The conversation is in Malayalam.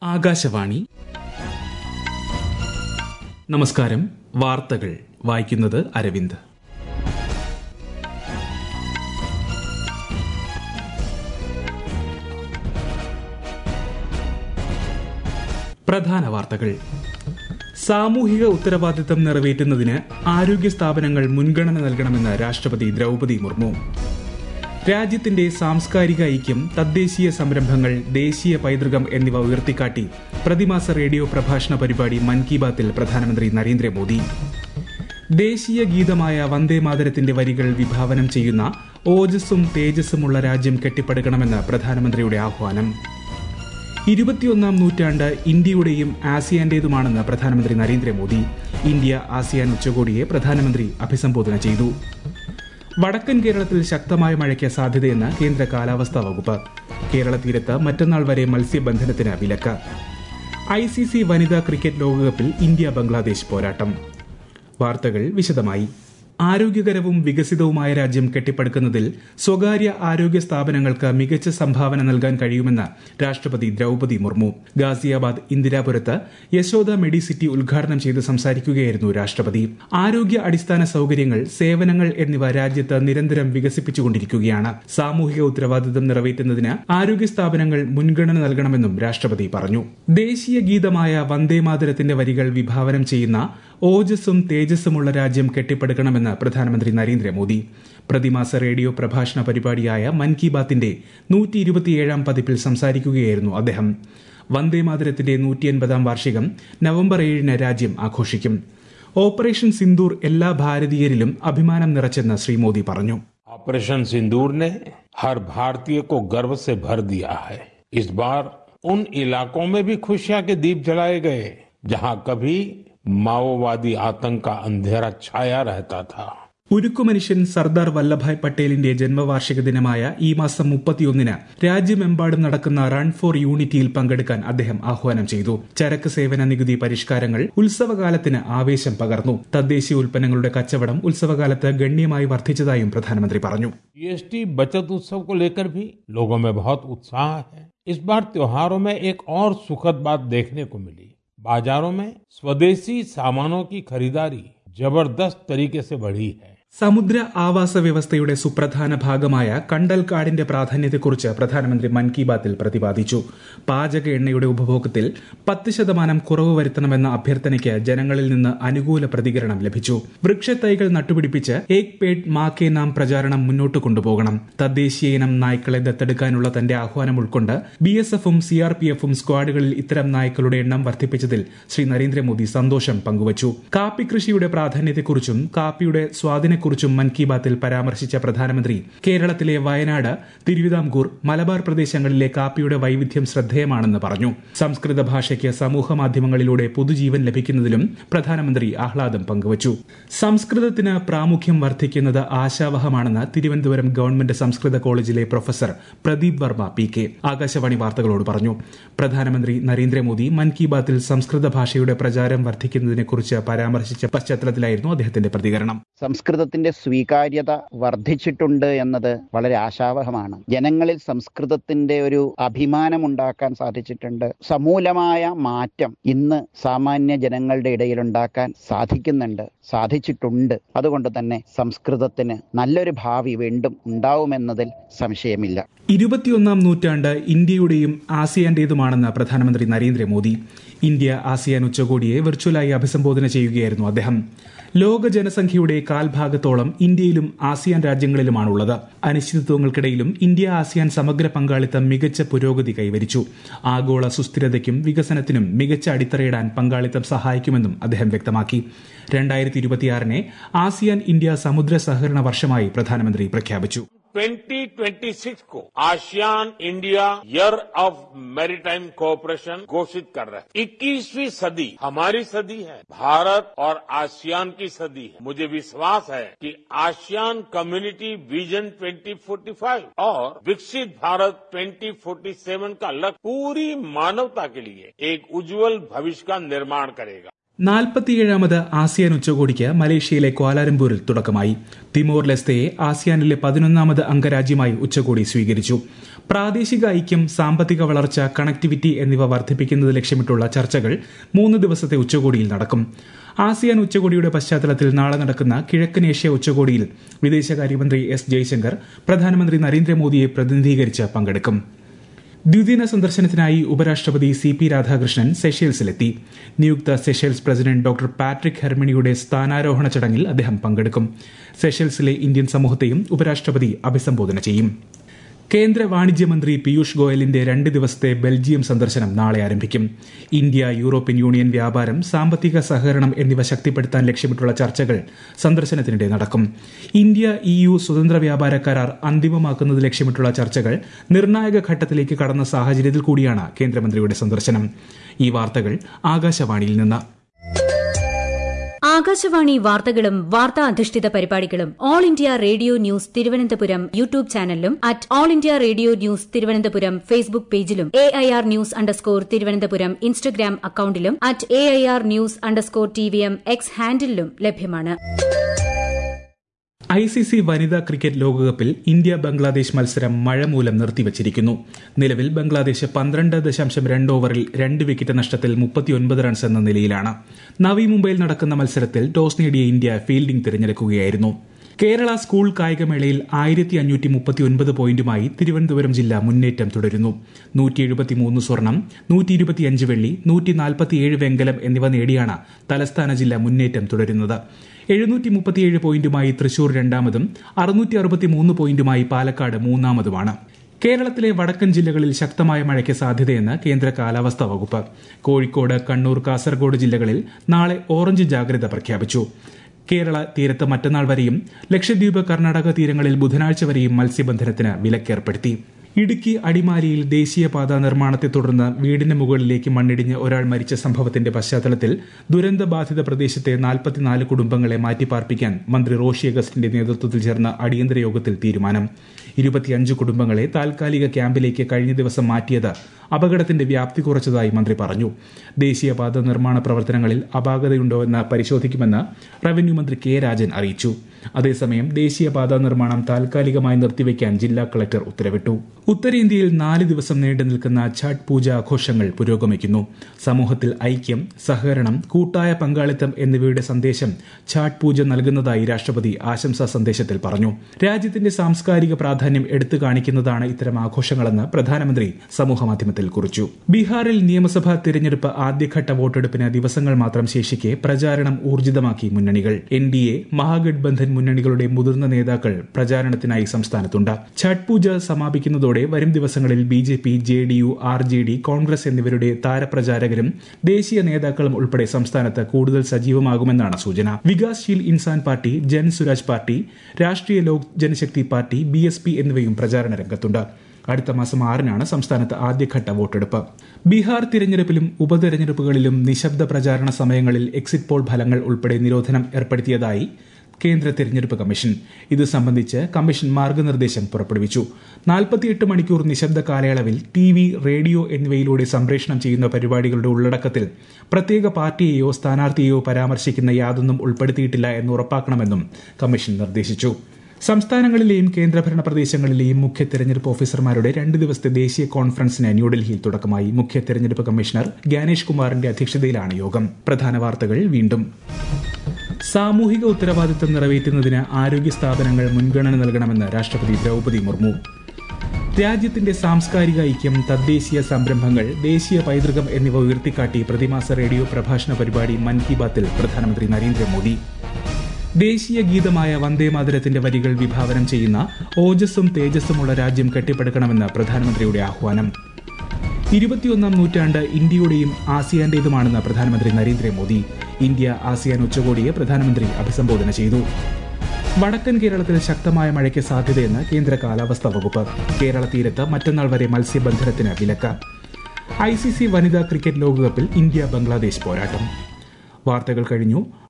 ആകാശവാണി നമസ്കാരം വാർത്തകൾ വായിക്കുന്നത് അരവിന്ദ് പ്രധാന വാർത്തകൾ സാമൂഹിക ഉത്തരവാദിത്തം നിറവേറ്റുന്നതിന് ആരോഗ്യ സ്ഥാപനങ്ങൾ മുൻഗണന നൽകണമെന്ന് രാഷ്ട്രപതി ദ്രൗപദി മുർമു രാജ്യത്തിന്റെ സാംസ്കാരിക ഐക്യം തദ്ദേശീയ സംരംഭങ്ങൾ ദേശീയ പൈതൃകം എന്നിവ ഉയർത്തിക്കാട്ടി പ്രതിമാസ റേഡിയോ പ്രഭാഷണ പരിപാടി മൻ കി ബാത്തിൽ പ്രധാനമന്ത്രി നരേന്ദ്രമോദി ദേശീയ ഗീതമായ വന്ദേ മാതരത്തിന്റെ വരികൾ വിഭാവനം ചെയ്യുന്ന ഓജസ്സും തേജസ്സുമുള്ള രാജ്യം കെട്ടിപ്പടുക്കണമെന്ന് പ്രധാനമന്ത്രിയുടെ ആഹ്വാനം ഇരുപത്തിയൊന്നാം നൂറ്റാണ്ട് ഇന്ത്യയുടെയും ആസിയാന്റേതുമാണെന്ന് പ്രധാനമന്ത്രി നരേന്ദ്രമോദി ഇന്ത്യ ആസിയാൻ ഉച്ചകോടിയെ പ്രധാനമന്ത്രി അഭിസംബോധന ചെയ്തു വടക്കൻ കേരളത്തിൽ ശക്തമായ മഴയ്ക്ക് സാധ്യതയെന്ന് കേന്ദ്ര കാലാവസ്ഥാ വകുപ്പ് കേരള തീരത്ത് മറ്റന്നാൾ വരെ മത്സ്യബന്ധനത്തിന് വിലക്ക് ഐ സി സി വനിതാ ക്രിക്കറ്റ് ലോകകപ്പിൽ ഇന്ത്യ ബംഗ്ലാദേശ് പോരാട്ടം വാർത്തകൾ വിശദമായി ആരോഗ്യകരവും വികസിതവുമായ രാജ്യം കെട്ടിപ്പടുക്കുന്നതിൽ സ്വകാര്യ ആരോഗ്യ സ്ഥാപനങ്ങൾക്ക് മികച്ച സംഭാവന നൽകാൻ കഴിയുമെന്ന് രാഷ്ട്രപതി ദ്രൌപദി മുർമു ഗാസിയാബാദ് ഇന്ദിരാപുരത്ത് യശോദ മെഡിസിറ്റി ഉദ്ഘാടനം ചെയ്ത് സംസാരിക്കുകയായിരുന്നു രാഷ്ട്രപതി ആരോഗ്യ അടിസ്ഥാന സൌകര്യങ്ങൾ സേവനങ്ങൾ എന്നിവ രാജ്യത്ത് നിരന്തരം വികസിപ്പിച്ചുകൊണ്ടിരിക്കുകയാണ് സാമൂഹിക ഉത്തരവാദിത്തം നിറവേറ്റുന്നതിന് ആരോഗ്യ സ്ഥാപനങ്ങൾ മുൻഗണന നൽകണമെന്നും രാഷ്ട്രപതി പറഞ്ഞു ദേശീയ ഗീതമായ വന്ദേമാതരത്തിന്റെ വരികൾ വിഭാവനം ചെയ്യുന്ന ഓജസ്സും തേജസ്സുമുള്ള രാജ്യം കെട്ടിപ്പടുക്കണമെന്ന് പ്രധാനമന്ത്രി നരേന്ദ്രമോദി പ്രതിമാസ റേഡിയോ പ്രഭാഷണ പരിപാടിയായ മൻ കി ബാത്തിന്റെ നൂറ്റി ഇരുപത്തിയേഴാം പതിപ്പിൽ സംസാരിക്കുകയായിരുന്നു അദ്ദേഹം വന്ദേമാതരത്തിന്റെ നൂറ്റി അൻപതാം വാർഷികം നവംബർ ഏഴിന് രാജ്യം ആഘോഷിക്കും ഓപ്പറേഷൻ സിന്ദൂർ എല്ലാ ഭാരതീയരിലും അഭിമാനം നിറച്ചെന്ന് ശ്രീ മോദി പറഞ്ഞു ऑपरेशन सिंदूर ने हर भारतीय को गर्व से भर दिया है इस बार उन इलाकों में भी खुशियां के दीप जलाए गए जहां कभी माओवादी आतंक का अंधेरा छाया रहता था ഉരുക്കുമനുഷ്യൻ സർദാർ വല്ലഭായ് പട്ടേലിന്റെ ജന്മവാർഷിക ദിനമായ ഈ മാസം മുപ്പത്തിയൊന്നിന് രാജ്യമെമ്പാടും നടക്കുന്ന റൺ ഫോർ യൂണിറ്റിയിൽ പങ്കെടുക്കാൻ അദ്ദേഹം ആഹ്വാനം ചെയ്തു ചരക്ക് സേവന നികുതി പരിഷ്കാരങ്ങൾ ഉത്സവകാലത്തിന് ആവേശം പകർന്നു തദ്ദേശീയ ഉൽപ്പന്നങ്ങളുടെ കച്ചവടം ഉത്സവകാലത്ത് ഗണ്യമായി വർദ്ധിച്ചതായും പ്രധാനമന്ത്രി പറഞ്ഞു जीएसटी बचत उत्सव को लेकर भी लोगों में बहुत उत्साह है इस बार त्योहारों में एक और सुखद बात देखने को मिली बाजारों में स्वदेशी सामानों की खरीदारी जबरदस्त तरीके से बढ़ी है സമുദ്ര ആവാസ വ്യവസ്ഥയുടെ സുപ്രധാന ഭാഗമായ കണ്ടൽക്കാടിന്റെ പ്രാധാന്യത്തെക്കുറിച്ച് പ്രധാനമന്ത്രി മൻ കി ബാത്തിൽ പ്രതിപാദിച്ചു പാചക എണ്ണയുടെ ഉപഭോഗത്തിൽ പത്ത് ശതമാനം കുറവ് വരുത്തണമെന്ന അഭ്യർത്ഥനയ്ക്ക് ജനങ്ങളിൽ നിന്ന് അനുകൂല പ്രതികരണം ലഭിച്ചു വൃക്ഷത്തൈകൾ നട്ടുപിടിപ്പിച്ച് ഏക് പേഡ് മാ കെ നാം പ്രചാരണം മുന്നോട്ട് കൊണ്ടുപോകണം തദ്ദേശീയ ഇനം നായ്ക്കളെ ദത്തെടുക്കാനുള്ള തന്റെ ആഹ്വാനം ഉൾക്കൊണ്ട് ബി എസ് എഫും സി ആർ പി എഫും സ്ക്വാഡുകളിൽ ഇത്തരം നായ്ക്കളുടെ എണ്ണം വർദ്ധിപ്പിച്ചതിൽ ശ്രീ നരേന്ദ്രമോദി സന്തോഷം പങ്കുവച്ചു കാപ്പി കൃഷിയുടെ പ്രാധാന്യത്തെക്കുറിച്ചും കാപ്പിയുടെ സ്വാധീന കുറിച്ചും മൻ കി ബാത്തിൽ പരാമർശിച്ച പ്രധാനമന്ത്രി കേരളത്തിലെ വയനാട് തിരുവിതാംകൂർ മലബാർ പ്രദേശങ്ങളിലെ കാപ്പിയുടെ വൈവിധ്യം ശ്രദ്ധേയമാണെന്ന് പറഞ്ഞു സംസ്കൃത ഭാഷയ്ക്ക് സമൂഹ മാധ്യമങ്ങളിലൂടെ പുതുജീവൻ ലഭിക്കുന്നതിലും പ്രധാനമന്ത്രി ആഹ്ലാദം പങ്കുവച്ചു സംസ്കൃതത്തിന് പ്രാമുഖ്യം വർദ്ധിക്കുന്നത് ആശാവഹമാണെന്ന് തിരുവനന്തപുരം ഗവൺമെന്റ് സംസ്കൃത കോളേജിലെ professor Pradeep Varma P K Akashvani വാർത്തകളോട് പറഞ്ഞു പ്രധാനമന്ത്രി നരേന്ദ്രമോദി മൻ കി ബാത്തിൽ സംസ്കൃത ഭാഷയുടെ പ്രചാരം വർദ്ധിക്കുന്നതിനെക്കുറിച്ച് പരാമർശിച്ച പശ്ചാത്തലത്തിലായിരുന്നു അദ്ദേഹത്തിന്റെ പ്രതികരണം സംസ്കൃതത്തിന്റെ സ്വീകാര്യത വർദ്ധിച്ചിട്ടുണ്ട് എന്നത് വളരെ ആശാവഹമാണ് ജനങ്ങളിൽ സംസ്കൃതത്തിന്റെ ഒരു അഭിമാനമുണ്ടാക്കാൻ സാധിച്ചിട്ടുണ്ട് സമൂലമായ മാറ്റം ഇന്ന് സാമാന്യ ജനങ്ങളുടെ ഇടയിൽ ഉണ്ടാക്കാൻ സാധിക്കുന്നുണ്ട് സാധിച്ചിട്ടുണ്ട് അതുകൊണ്ട് തന്നെ സംസ്കൃതത്തിന് നല്ലൊരു ഭാവി വീണ്ടും ഉണ്ടാവുമെന്നതിൽ സംശയമില്ല ഇരുപത്തിയൊന്നാം നൂറ്റാണ്ട് ഇന്ത്യയുടെയും ആസിയാന്റേതുമാണെന്ന് പ്രധാനമന്ത്രി നരേന്ദ്രമോദി ഇന്ത്യ ആസിയാൻ ഉച്ചകോടിയെ വെർച്വലായി അഭിസംബോധന ചെയ്യുകയായിരുന്നു അദ്ദേഹം ലോക ജനസംഖ്യയുടെ കാൽഭാഗത്തോളം ഇന്ത്യയിലും ആസിയാൻ രാജ്യങ്ങളിലുമാണുള്ളത് അനിശ്ചിതത്വങ്ങൾക്കിടയിലും ഇന്ത്യ ആസിയാൻ സമഗ്ര പങ്കാളിത്തം മികച്ച പുരോഗതി കൈവരിച്ചു ആഗോള സുസ്ഥിരതയ്ക്കും വികസനത്തിനും മികച്ച അടിത്തറയിടാൻ പങ്കാളിത്തം സഹായിക്കുമെന്നും അദ്ദേഹം വ്യക്തമാക്കി രണ്ടായിരത്തി ഇരുപത്തിയാറിനെ ആസിയാൻ ഇന്ത്യ സമുദ്ര സഹകരണ വർഷമായി പ്രധാനമന്ത്രി പ്രഖ്യാപിച്ചു 2026 को ASEAN India year of maritime cooperation घोषित कर रहे हैं 21वीं सदी हमारी सदी है भारत और आसियान की सदी है मुझे विश्वास है कि आसियान कम्युनिटी विजन 2045 और विकसित भारत 2047 का लक्ष्य पूरी मानवता के लिए एक उज्जवल भविष्य का निर्माण करेगा നാൽപ്പത്തിയേഴാമത് ആസിയാൻ ഉച്ചകോടിക്ക് മലേഷ്യയിലെ ക്വാലാലംപൂരിൽ തുടക്കമായി തിമോർ ലെസ്തയെ ആസിയാനിലെ പതിനൊന്നാമത് അംഗരാജ്യമായി ഉച്ചകോടി സ്വീകരിച്ചു പ്രാദേശിക ഐക്യം സാമ്പത്തിക വളർച്ച കണക്ടിവിറ്റി എന്നിവ വർദ്ധിപ്പിക്കുന്നത് ലക്ഷ്യമിട്ടുള്ള ചർച്ചകൾ മൂന്ന് ദിവസത്തെ ഉച്ചകോടിയിൽ നടക്കും ആസിയാൻ ഉച്ചകോടിയുടെ പശ്ചാത്തലത്തിൽ നാളെ നടക്കുന്ന കിഴക്കൻ ഏഷ്യ ഉച്ചകോടിയിൽ വിദേശകാര്യമന്ത്രി എസ് ജയശങ്കർ പ്രധാനമന്ത്രി നരേന്ദ്രമോദിയെ പ്രതിനിധീകരിച്ച് പങ്കെടുക്കും ദ്വിദിന സന്ദർശനത്തിനായി ഉപരാഷ്ട്രപതി സി പി രാധാകൃഷ്ണൻ സെഷേൽസിലെത്തി നിയുക്ത സെഷേൽസ് പ്രസിഡന്റ് ഡോക്ടർ പാട്രിക് ഹെർമിണിയുടെ സ്ഥാനാരോഹണ ചടങ്ങിൽ അദ്ദേഹം പങ്കെടുക്കും സെഷേൽസിലെ ഇന്ത്യൻ സമൂഹത്തെയും ഉപരാഷ്ട്രപതി അഭിസംബോധന ചെയ്യും കേന്ദ്ര വാണിജ്യമന്ത്രി പീയൂഷ് ഗോയലിന്റെ രണ്ട് ദിവസത്തെ ബെൽജിയം സന്ദർശനം നാളെ ആരംഭിക്കും ഇന്ത്യ യൂറോപ്യൻ യൂണിയൻ വ്യാപാരം സാമ്പത്തിക സഹകരണം എന്നിവ ശക്തിപ്പെടുത്താൻ ലക്ഷ്യമിട്ടുള്ള ചർച്ചകൾ സന്ദർശനത്തിനിടെ നടക്കും ഇന്ത്യ ഇ യു സ്വതന്ത്ര വ്യാപാര കരാർ അന്തിമമാക്കുന്നത് ലക്ഷ്യമിട്ടുള്ള ചർച്ചകൾ നിർണായക ഘട്ടത്തിലേക്ക് കടന്ന സാഹചര്യത്തിൽ കൂടിയാണ് കേന്ദ്രമന്ത്രിയുടെ സന്ദർശനം ഈ വാർത്തകൾ ആകാശവാണിയിൽ നിന്ന് ആകാശവാണി വാർത്തകളും വാർത്താ അധിഷ്ഠിത പരിപാടികളും all India radio news Thiruvananthapuram YouTube ചാനലിലും at all India radio news Thiruvananthapuram Facebook പേജിലും A I R news underscore Thiruvananthapuram Instagram അക്കൌണ്ടിലും at A I R news underscore T V M X ഹാൻഡിലും ലഭ്യമാണ് ഐ സി സി വനിതാ ക്രിക്കറ്റ് ലോകകപ്പിൽ ഇന്ത്യ ബംഗ്ലാദേശ് മത്സരം മഴ മൂലം നിർത്തിവച്ചിരിക്കുന്നു നിലവിൽ ബംഗ്ലാദേശ് പന്ത്രണ്ട് ദശാംശം രണ്ട് ഓവറിൽ രണ്ട് വിക്കറ്റ് നഷ്ടത്തിൽ മുപ്പത്തിയൊൻപത് റൺസ് എന്ന നിലയിലാണ് നവി മുംബൈയിൽ നടക്കുന്ന മത്സരത്തിൽ ടോസ് നേടിയ ഇന്ത്യ ഫീൽഡിംഗ് തിരഞ്ഞെടുക്കുകയായിരുന്നു കേരള സ്കൂൾ കായികമേളയിൽ ആയിരത്തി അഞ്ഞൂറ്റി മുപ്പത്തിയൊൻപത് പോയിന്റുമായി തിരുവനന്തപുരം ജില്ല മുന്നേറ്റം തുടരുന്നു നൂറ്റി എഴുപത്തിമൂന്ന് സ്വർണം നൂറ്റി ഇരുപത്തിയഞ്ച് വെള്ളി നൂറ്റി നാൽപ്പത്തിയേഴ് വെങ്കലം എന്നിവ നേടിയാണ് തലസ്ഥാന ജില്ല മുന്നേറ്റം തുടരുന്നത് എഴുന്നൂറ്റി മുപ്പത്തിയേഴ് പോയിന്റുമായി തൃശൂർ രണ്ടാമതും അറുന്നൂറ്റി അറുപത്തിമൂന്ന് പോയിന്റുമായി പാലക്കാട് മൂന്നാമതുമാണ് കേരളത്തിലെ വടക്കൻ ജില്ലകളിൽ ശക്തമായ മഴയ്ക്ക് സാധ്യതയെന്ന് കേന്ദ്ര കാലാവസ്ഥാ വകുപ്പ് കോഴിക്കോട് കണ്ണൂർ കാസർഗോഡ് ജില്ലകളിൽ നാളെ ഓറഞ്ച് ജാഗ്രത പ്രഖ്യാപിച്ചു കേരള തീരത്ത് മറ്റന്നാൾ വരെയും ലക്ഷദ്വീപ് കർണാടക തീരങ്ങളിൽ ബുധനാഴ്ച വരെയും മത്സ്യബന്ധനത്തിന് വിലക്കേർപ്പെടുത്തി ഇടുക്കി അടിമാലിയിൽ ദേശീയപാത നിർമ്മാണത്തെ തുടർന്ന് വീടിന് മുകളിലേക്ക് മണ്ണിടിഞ്ഞ് ഒരാൾ മരിച്ച സംഭവത്തിന്റെ പശ്ചാത്തലത്തിൽ ദുരന്തബാധിത പ്രദേശത്തെ നാൽപ്പത്തിനാല് കുടുംബങ്ങളെ മാറ്റിപ്പാർപ്പിക്കാൻ മന്ത്രി റോഷി അഗസ്റ്റിന്റെ നേതൃത്വത്തിൽ ചേർന്ന അടിയന്തര യോഗത്തിൽ തീരുമാനം ഇരുപത്തിയഞ്ച് കുടുംബങ്ങളെ താൽക്കാലിക ക്യാമ്പിലേക്ക് കഴിഞ്ഞ ദിവസം മാറ്റിയത് അപകടത്തിന്റെ വ്യാപ്തി കുറച്ചതായി മന്ത്രി പറഞ്ഞു ദേശീയപാത നിർമ്മാണ പ്രവർത്തനങ്ങളിൽ അപാകതയുണ്ടോ എന്ന് പരിശോധിക്കുമെന്ന് റവന്യൂ മന്ത്രി കെ രാജൻ അറിയിച്ചു അതേസമയം ദേശീയപാത നിർമ്മാണം താൽക്കാലികമായി നിർത്തിവെക്കാൻ ജില്ലാ കളക്ടർ ഉത്തരവിട്ടു ഉത്തരേന്ത്യയിൽ നാല് ദിവസം നീണ്ടു നിൽക്കുന്ന ഛഠ് പൂജ ആഘോഷങ്ങൾ പുരോഗമിക്കുന്നു സമൂഹത്തിൽ ഐക്യം സഹകരണം കൂട്ടായ പങ്കാളിത്തം എന്നിവയുടെ സന്ദേശം ഛാട്ട് പൂജ നൽകുന്നതായി രാഷ്ട്രപതി ആശംസാ സന്ദേശത്തിൽ പറഞ്ഞു രാജ്യത്തിന്റെ സാംസ്കാരിക പ്രാധാന്യം എടുത്തു കാണിക്കുന്നതാണ് ഇത്തരം ആഘോഷങ്ങളെന്ന് പ്രധാനമന്ത്രി സമൂഹമാധ്യമത്തിൽ കുറിച്ചു ബീഹാറിൽ നിയമസഭാ തിരഞ്ഞെടുപ്പ് ആദ്യഘട്ട വോട്ടെടുപ്പിന് ദിവസങ്ങൾ മാത്രം ശേഷിക്കെ പ്രചാരണം ഊർജിതമാക്കി മുന്നണികൾ എൻ ഡി എ മഹാഗഡ്ബന്ധൻ മുന്നണികളുടെ മുതിർന്ന നേതാക്കൾ പ്രചാരണത്തിനായി സംസ്ഥാനത്തുണ്ട് ഛഠ് പൂജ സമാപിക്കുന്നതോടെ വരും ദിവസങ്ങളിൽ B J P J D U R J D Congress എന്നിവരുടെ താരപ്രചാരകരും ദേശീയ നേതാക്കളും ഉൾപ്പെടെ സംസ്ഥാനത്ത് കൂടുതൽ സജീവമാകുമെന്നാണ് സൂചന Vikassheel Insaan party Jan Suraaj party Rashtriya Lok Janshakti party B S P എന്നിവയും പ്രചാരണ രംഗത്തുണ്ട് അടുത്ത മാസം ആറിനാണ് സംസ്ഥാനത്ത് ആദ്യഘട്ട വോട്ടെടുപ്പ് ബീഹാർ തിരഞ്ഞെടുപ്പിലും ഉപതെരഞ്ഞെടുപ്പുകളിലും നിശബ്ദ പ്രചാരണ സമയങ്ങളിൽ എക്സിറ്റ് പോൾ ഫലങ്ങൾ ഉൾപ്പെടെ നിരോധനം ഏർപ്പെടുത്തിയതായി കേന്ദ്ര തിരഞ്ഞെടുപ്പ് കമ്മീഷൻ ഇത് സംബന്ധിച്ച് കമ്മീഷൻ മാർഗനിർദ്ദേശം പുറപ്പെടുവിച്ചു നാൽപ്പത്തിയെട്ട് മണിക്കൂർ നിശബ്ദ കാലയളവിൽ ടി വി റേഡിയോ എന്നിവയിലൂടെ സംപ്രേഷണം ചെയ്യുന്ന പരിപാടികളുടെ ഉള്ളടക്കത്തിൽ പ്രത്യേക പാർട്ടിയെയോ സ്ഥാനാർത്ഥിയെയോ പരാമർശിക്കുന്ന യാതൊന്നും ഉൾപ്പെടുത്തിയിട്ടില്ല എന്ന് ഉറപ്പാക്കണമെന്നും കമ്മീഷൻ നിർദ്ദേശിച്ചു സംസ്ഥാനങ്ങളിലെയും കേന്ദ്രഭരണ പ്രദേശങ്ങളിലെയും മുഖ്യ തെരഞ്ഞെടുപ്പ് ഓഫീസർമാരുടെ രണ്ട് ദിവസത്തെ ദേശീയ കോൺഫറൻസിന് ന്യൂഡൽഹിയിൽ തുടക്കമായി മുഖ്യ തെരഞ്ഞെടുപ്പ് കമ്മീഷണർ ഗ്യാനേഷ് കുമാറിന്റെ അധ്യക്ഷതയിലാണ് യോഗം പ്രധാന വാർത്തകൾ വീണ്ടും സാമൂഹിക ഉത്തരവാദിത്തം നിറവേറ്റുന്നതിന് ആരോഗ്യ സ്ഥാപനങ്ങൾ മുൻഗണന നൽകണമെന്ന് രാഷ്ട്രപതി ദ്രൗപദി മുർമു രാജ്യത്തിന്റെ സാംസ്കാരിക ഐക്യം തദ്ദേശീയ സംരംഭങ്ങൾ ദേശീയ പൈതൃകം എന്നിവ ഉയർത്തിക്കാട്ടി പ്രതിമാസ റേഡിയോ പ്രഭാഷണ പരിപാടി മൻ കി ബാത്തിൽ പ്രധാനമന്ത്രി നരേന്ദ്രമോദി ദേശീയ ഗീതമായ വന്ദേമാതരത്തിന്റെ വരികൾ വിഭാവനം ചെയ്യുന്ന ഓജസ്സും തേജസ്സുമുള്ള രാജ്യം കെട്ടിപ്പടുക്കണമെന്ന് പ്രധാനമന്ത്രിയുടെ ആഹ്വാനം ഇരുപത്തിയൊന്നാം നൂറ്റാണ്ട് ഇന്ത്യയുടെയും ആസിയാന്റേതുമാണെന്ന് പ്രധാനമന്ത്രി നരേന്ദ്രമോദി ഇന്ത്യ ആസിയാൻ ഉച്ചകോടിയെ പ്രധാനമന്ത്രി അഭിസംബോധന ചെയ്തു വടക്കൻ കേരളത്തിൽ ശക്തമായ മഴയ്ക്ക് സാധ്യതയെന്ന് കേന്ദ്ര കാലാവസ്ഥാ വകുപ്പ് കേരള തീരത്ത് മറ്റന്നാൾ വരെ മത്സ്യബന്ധനത്തിന് വിലക്ക് ഐ സി സി വനിതാ ക്രിക്കറ്റ് ലോകകപ്പിൽ ഇന്ത്യ ബംഗ്ലാദേശ് പോരാട്ടം വാർത്തകൾ കഴിഞ്ഞു